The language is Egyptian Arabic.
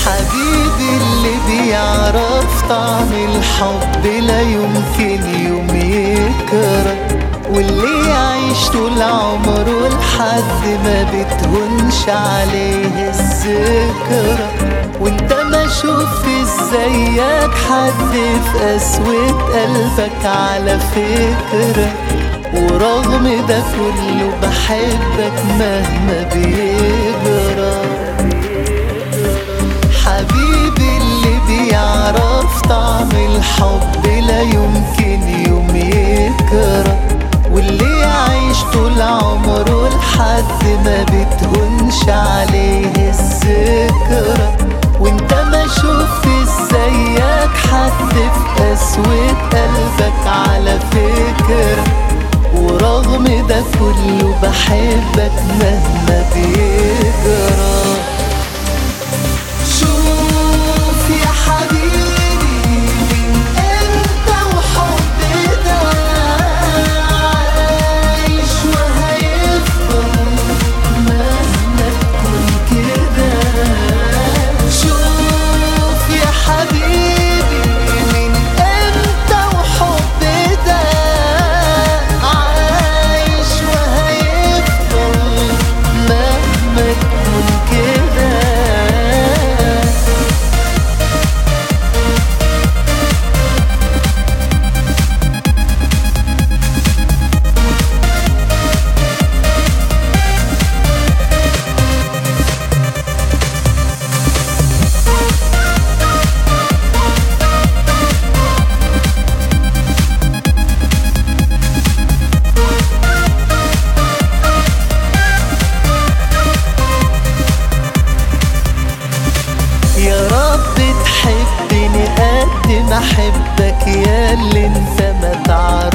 حبيبي اللي بيعرف طعم الحب لا يمكن يوم يكره واللي يعيش طول عمره لحد ما بتهونش عليه الذكرى وانت ما شفت زيك حد في قسوة قلبك على فكرة ورغم ده كله بحبك مهما بيجرى حبيبي اللي بيعرف طعم الحب لا يمكن يوم يكره واللي يعيش طول عمره لحد ما بتهونش عليه الذكرى وانت ما شفت زيك حد في قسوة قلبك على فكرة ورغم ده كله بحبك مهما بيجرى شوف يا حبيبي من امتى وحب ده عايش وهيفضل مهما تكون كده شوف يا حبيبي من امتى وحب ده عايش وهيفضل مهما تكون كده يا رب تحبني قد ما احبك يا اللي انت ما تعرفش